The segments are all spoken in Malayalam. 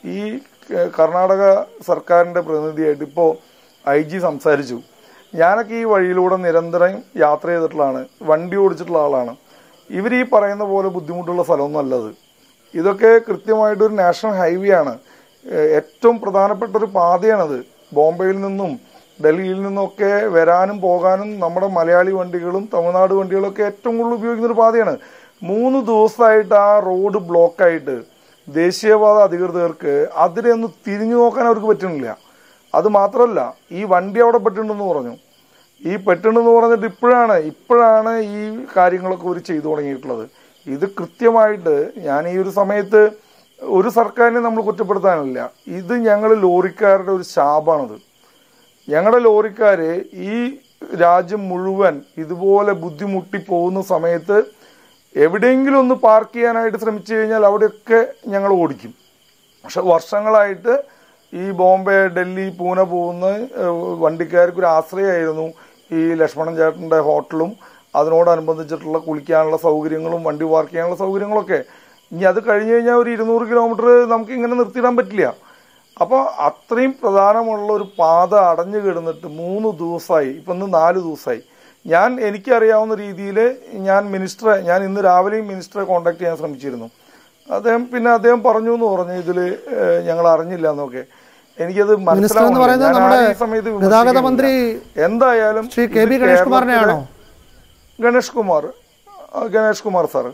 ഈ ക- കർണാടക സർക്കാരിന്റെ പ്രതിനിധിയായിട്ട് ഇപ്പോൾ ഐ ജി സംസാരിച്ചു ഞാനൊക്കെ ഈ വഴിയിലൂടെ നിരന്തരം യാത്ര ചെയ്തിട്ടുള്ളതാണ് വണ്ടി ഓടിച്ചിട്ടുള്ള ആളാണ് ഇവർ ഈ പറയുന്ന പോലെ ബുദ്ധിമുട്ടുള്ള സ്ഥലമൊന്നും അല്ലത് ഇതൊക്കെ കൃത്യമായിട്ട് ഒരു നാഷണൽ ഹൈവേ ആണ് ഏഹ് ഏറ്റവും പ്രധാനപ്പെട്ട ഒരു പാതയാണത് ബോംബെയിൽ നിന്നും ഡൽഹിയിൽ നിന്നൊക്കെ വരാനും പോകാനും നമ്മുടെ മലയാളി വണ്ടികളും തമിഴ്നാട് വണ്ടികളും ഒക്കെ ഏറ്റവും കൂടുതൽ ഉപയോഗിക്കുന്ന ഒരു പാതയാണ് മൂന്ന് ദിവസമായിട്ട് ആ റോഡ് ബ്ലോക്കായിട്ട് ദേശീയപാത അധികൃതർക്ക് അതിനെ ഒന്ന് തിരിഞ്ഞു നോക്കാൻ അവർക്ക് പറ്റുന്നില്ല അത് മാത്രമല്ല ഈ വണ്ടി അവിടെ പെട്ടിട്ടുണ്ടെന്ന് പറഞ്ഞു ഈ പെട്ടിട്ടുണ്ടെന്ന് പറഞ്ഞിട്ട് ഇപ്പോഴാണ് ഇപ്പോഴാണ് ഈ കാര്യങ്ങളൊക്കെ അവർ ചെയ്തു തുടങ്ങിയിട്ടുള്ളത് ഇത് കൃത്യമായിട്ട് ഞാൻ ഈ ഒരു സമയത്ത് ഒരു സർക്കാരിനെ നമ്മൾ കുറ്റപ്പെടുത്താനില്ല ഇത് ഞങ്ങൾ ലോറിക്കാരുടെ ഒരു ശാപാണത് ഞങ്ങളുടെ ലോറിക്കാര് ഈ രാജ്യം മുഴുവൻ ഇതുപോലെ ബുദ്ധിമുട്ടി പോകുന്ന സമയത്ത് എവിടെയെങ്കിലും ഒന്ന് പാർക്ക് ചെയ്യാനായിട്ട് ശ്രമിച്ചു കഴിഞ്ഞാൽ അവിടെയൊക്കെ ഞങ്ങൾ ഓടിക്കും പക്ഷെ വർഷങ്ങളായിട്ട് ഈ ബോംബെ ഡൽഹി പൂനെ പോകുന്ന ഏഹ്, വണ്ടിക്കാർക്ക് ഒരു ആശ്രയമായിരുന്നു ഈ ലക്ഷ്മണൻ ചേട്ടന്റെ ഹോട്ടലും അതിനോടനുബന്ധിച്ചിട്ടുള്ള കുളിക്കാനുള്ള സൗകര്യങ്ങളും വണ്ടി പാർക്ക് ചെയ്യാനുള്ള സൗകര്യങ്ങളൊക്കെ ഇനി അത് കഴിഞ്ഞു കഴിഞ്ഞാൽ ഒരു ഇരുന്നൂറ് കിലോമീറ്റർ നമുക്ക് ഇങ്ങനെ നിർത്തിയിടാൻ പറ്റില്ല അപ്പോൾ അത്രയും പ്രധാനമുള്ള ഒരു പാത അടഞ്ഞു കിടന്നിട്ട് മൂന്ന് ദിവസമായി ഇപ്പം ഇന്ന് നാല് ദിവസമായി ഞാൻ എനിക്കറിയാവുന്ന രീതിയിൽ ഞാൻ മിനിസ്റ്ററെ ഞാൻ ഇന്ന് രാവിലെയും മിനിസ്റ്ററെ കോൺടാക്ട് ചെയ്യാൻ ശ്രമിച്ചിരുന്നു അദ്ദേഹം പിന്നെ അദ്ദേഹം പറഞ്ഞു എന്ന് പറഞ്ഞു ഇതിൽ ഞങ്ങൾ അറിഞ്ഞില്ല എന്നൊക്കെ എനിക്കത് മിനിസ്റ്റർ എന്ന് പറയുന്നത് ഞാൻ നമ്മുടെ ആരെയും ഈ സമയത്ത് ഗതാഗത വിമർശിക്കുന്നില്ല. മന്ത്രി എന്തായാലും ശ്രീ കെ ബി ഇത് ഗണേഷ് കുമാറിനെയാണോ ഗണേഷ് കുമാർ ആ, ഗണേഷ് കുമാർ സാറ്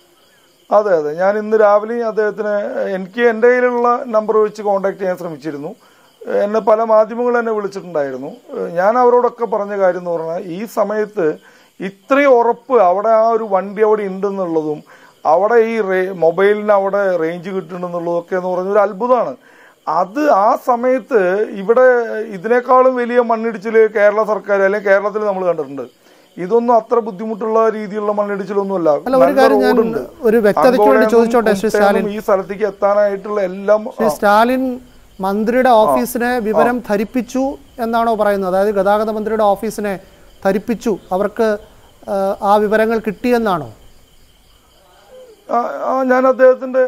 അതെ അതെ ഞാൻ ഇന്ന് രാവിലെ അദ്ദേഹത്തിന് എനിക്ക് എൻ്റെ കയ്യിലുള്ള നമ്പർ വെച്ച് കോൺടാക്ട് ചെയ്യാൻ ശ്രമിച്ചിരുന്നു എന്നെ പല മാധ്യമങ്ങൾ എന്നെ വിളിച്ചിട്ടുണ്ടായിരുന്നു ഞാൻ അവരോടൊക്കെ പറഞ്ഞ കാര്യം എന്ന് പറഞ്ഞാൽ ഈ സമയത്ത് ഇത്രയും ഉറപ്പ് അവിടെ ആ ഒരു വണ്ടി അവിടെ ഉണ്ടെന്നുള്ളതും അവിടെ ഈ റേ- മൊബൈലിന് അവിടെ റേഞ്ച് കിട്ടുന്നുണ്ടെന്നുള്ളതൊക്കെ എന്ന് പറഞ്ഞ ഒരു അത്ഭുതമാണ് അത് ആ സമയത്ത് ഇവിടെ ഇതിനേക്കാളും വലിയ മണ്ണിടിച്ചില് കേരള സർക്കാർ അല്ലെങ്കിൽ കേരളത്തിൽ നമ്മൾ കണ്ടിട്ടുണ്ട് ഇതൊന്നും അത്ര ബുദ്ധിമുട്ടുള്ള രീതിയിലുള്ള മണ്ണിടിച്ചിലൊന്നുമല്ല അല്ല, ഒരു നല്ല കാര്യം ഞാൻ റോഡുണ്ട്. ഒരു വ്യക്തതയ്ക്ക് വേണ്ടി അങ്കോളയിൽ ചോദിച്ചോട്ടെ, നിന്നും ശ്രീ കുമട്ടയിൽ സ്റ്റാലിൻ. നിന്നും ഈ സ്ഥലത്തേക്ക് എത്താനായിട്ടുള്ള എല്ലാം ശ്രീ സ്റ്റാലിൻ മന്ത്രിയുടെ ഓഫീസിനെ വിവരം ധരിപ്പിച്ചു എന്നാണോ പറയുന്നത് അതായത് ഗതാഗത മന്ത്രിയുടെ ഓഫീസിനെ ധരിപ്പിച്ചു അവർക്ക് ആ, ആ വിവരങ്ങൾ കിട്ടിയെന്നാണോ ആ, ആ, ഞാൻ അദ്ദേഹത്തിന്റെ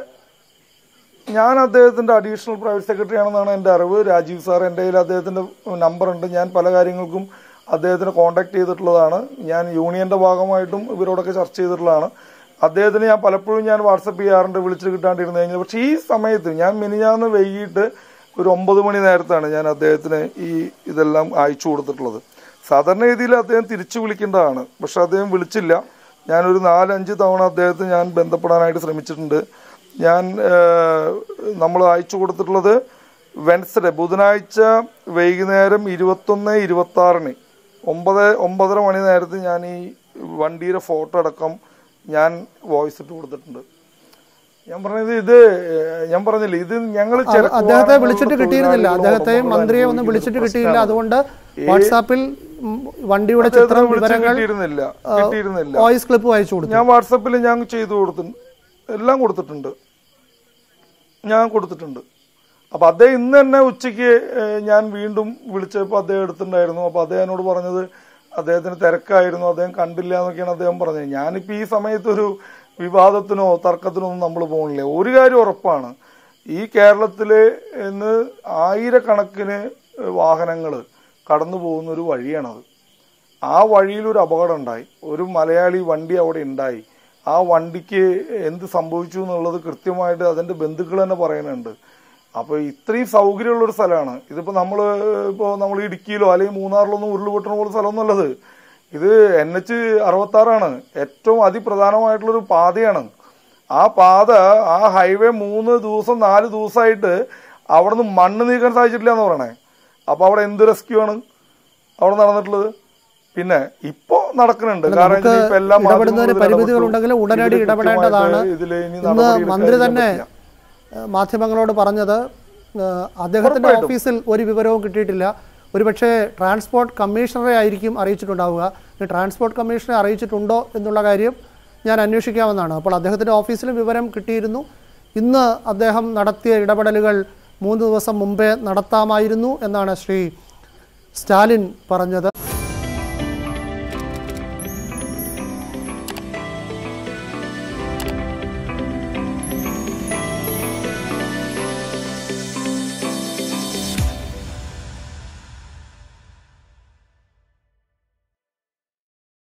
ഞാൻ അദ്ദേഹത്തിന്റെ അഡീഷണൽ പ്രൈവറ്റ് സെക്രട്ടറി ആണെന്നാണ് എൻ്റെ അറിവ് രാജീവ് സാർ എൻ്റെ കയ്യിൽ അദ്ദേഹത്തിന്റെ നമ്പർ ഉണ്ട് ഞാൻ പല കാര്യങ്ങൾക്കും അദ്ദേഹത്തിനെ കോൺടാക്ട് ചെയ്തിട്ടുള്ളതാണ് ഞാൻ യൂണിയന്റെ ഭാഗമായിട്ടും ഇവരോടൊക്കെ ചർച്ച ചെയ്തിട്ടുള്ളതാണ് അദ്ദേഹത്തിന് ഞാൻ പലപ്പോഴും ഞാൻ വാട്സപ്പ് ചെയ്യാറുണ്ട് വിളിച്ചിട്ട് കിട്ടാണ്ടിരുന്നു കഴിഞ്ഞാൽ പക്ഷേ ഈ സമയത്ത് ഞാൻ മിനിഞ്ഞാന്ന് വൈകിട്ട് ഒരു ഒമ്പത് മണി നേരത്താണ് ഞാൻ അദ്ദേഹത്തിന് ഈ ഇതെല്ലാം അയച്ചു കൊടുത്തിട്ടുള്ളത് സാധാരണ രീതിയിൽ അദ്ദേഹം തിരിച്ചു വിളിക്കേണ്ടതാണ് പക്ഷെ അദ്ദേഹം വിളിച്ചില്ല ഞാനൊരു നാലഞ്ച് തവണ അദ്ദേഹത്തെ ഞാൻ ബന്ധപ്പെടാനായിട്ട് ശ്രമിച്ചിട്ടുണ്ട് ഞാൻ നമ്മൾ അയച്ചു കൊടുത്തിട്ടുള്ളത് വെൻസ്ഡേ ബുധനാഴ്ച വൈകുന്നേരം ഇരുപത്തൊന്ന് ഇരുപത്തി ആറിന് ഒമ്പത് ഒമ്പതര മണി നേരത്ത് ഞാൻ ഈ വണ്ടിയുടെ ഫോട്ടോ അടക്കം ഞാൻ വോയിസ് ഇട്ട് കൊടുത്തിട്ടുണ്ട് ഞാൻ പറഞ്ഞത് ഇത് ഏഹ്, ഞാൻ പറഞ്ഞില്ലേ ഇത് ഞങ്ങൾ അ- അദ്ദേഹത്തെ വിളിച്ചിട്ട് കിട്ടിയിരുന്നില്ല അദ്ദേഹത്തെ മന്ത്രിയെ ഒന്നും വിളിച്ചിട്ട് കിട്ടിയില്ല അതുകൊണ്ട് വാട്സാപ്പിൽ ഉം, വണ്ടിയുടെ ചിത്രം വിവരങ്ങൾ കിട്ടിയിരുന്നില്ല കിട്ടിയിരുന്നില്ല വോയിസ് ക്ലിപ്പ് അയച്ചു കൊടുത്തു ഞാൻ വാട്സപ്പിൽ ഞാൻ ചെയ്തു കൊടുത്തിട്ടുണ്ട് എല്ലാം കൊടുത്തിട്ടുണ്ട് ഞാൻ കൊടുത്തിട്ടുണ്ട് അപ്പൊ അദ്ദേഹം ഇന്ന് തന്നെ ഉച്ചയ്ക്ക് ഏഹ്, ഞാൻ വീണ്ടും വിളിച്ചപ്പോൾ അദ്ദേഹം എടുത്തിട്ടുണ്ടായിരുന്നു അപ്പൊ അദ്ദേഹം എന്നോട് പറഞ്ഞത് അദ്ദേഹത്തിന് തിരക്കായിരുന്നു അദ്ദേഹം കണ്ടില്ല എന്നൊക്കെയാണ് അദ്ദേഹം പറഞ്ഞത് ഞാനിപ്പോ ഈ സമയത്ത് ഒരു വിവാദത്തിനോ തർക്കത്തിനോ ഒന്നും നമ്മൾ പോകുന്നില്ല ഒരു കാര്യം ഉറപ്പാണ് ഈ കേരളത്തില് ഇന്ന് ആയിരക്കണക്കിന് വാഹനങ്ങൾ കടന്നു പോകുന്ന ഒരു വഴിയാണത് ആ വഴിയിൽ ഒരു അപകടം ഉണ്ടായി ഒരു മലയാളി വണ്ടി അവിടെ ഉണ്ടായി ആ വണ്ടിക്ക് എന്ത് സംഭവിച്ചു എന്നുള്ളത് കൃത്യമായിട്ട് അതിന്റെ ബന്ധുക്കൾ തന്നെ പറയുന്നുണ്ട് അപ്പൊ ഇത്രയും സൗകര്യമുള്ള ഒരു സ്ഥലമാണ് ഇതിപ്പോ നമ്മള് ഇപ്പോ നമ്മൾ ഇടുക്കിയിലോ അല്ലെങ്കിൽ മൂന്നാറിലൊന്നും ഉരുൾപൊട്ടുന്ന പോലെ സ്ഥലമൊന്നുമല്ലത് ഇത് എൻ എച്ച് അറുപത്തി ആറാണ് ഏറ്റവും അതിപ്രധാനമായിട്ടുള്ള ഒരു പാതയാണ് ആ പാത ആ ഹൈവേ മൂന്ന് ദിവസം നാല് ദിവസമായിട്ട് അവിടെ നിന്ന് മണ്ണ് നീക്കാൻ സാധിച്ചിട്ടില്ല എന്ന് പറയണേ അപ്പൊ അവിടെ എന്ത് റെസ്ക്യൂ ആണ് അവിടെ നടന്നിട്ടുള്ളത് പിന്നെ ഇപ്പോ നടക്കുന്നുണ്ട് കാരണം നമുക്ക് ഇതിപ്പോ എല്ലാ ഇടപെടുന്നതിന് മാധ്യമങ്ങളും പരിമിതികൾ ഇതിൽ ഉണ്ടെങ്കിലും ഉടനടി ഇതിൽ ഇടപെടേണ്ടതാണ് കൃത്യമായിട്ട് ഇതിൽ ഇനി ഇന്ന് നടപടിയെടുക്കാൻ മന്ത്രി ഇതിന് തന്നെ പറ്റില്ല. ഏഹ്, മാധ്യമങ്ങളോട് പറഞ്ഞത് ഏഹ്, അദ്ദേഹത്തിന്റെ ഉറപ്പായിട്ടും. ഓഫീസിൽ ഒരു വിവരവും കിട്ടിയിട്ടില്ല ഒരുപക്ഷെ ട്രാൻസ്പോർട്ട് കമ്മീഷണറെ ആയിരിക്കും അറിയിച്ചിട്ടുണ്ടാവുക ഈ ട്രാൻസ്പോർട്ട് കമ്മീഷണറെ അറിയിച്ചിട്ടുണ്ടോ എന്നുള്ള കാര്യം ഞാൻ അന്വേഷിക്കാമെന്നാണ് അപ്പോൾ അദ്ദേഹത്തിന്റെ ഓഫീസിലും വിവരം കിട്ടിയിരുന്നു ഇന്ന് അദ്ദേഹം നടത്തിയ ഇടപെടലുകൾ മൂന്ന് ദിവസം മുമ്പേ നടത്താമായിരുന്നു എന്നാണ് ശ്രീ സ്റ്റാലിൻ പറഞ്ഞത്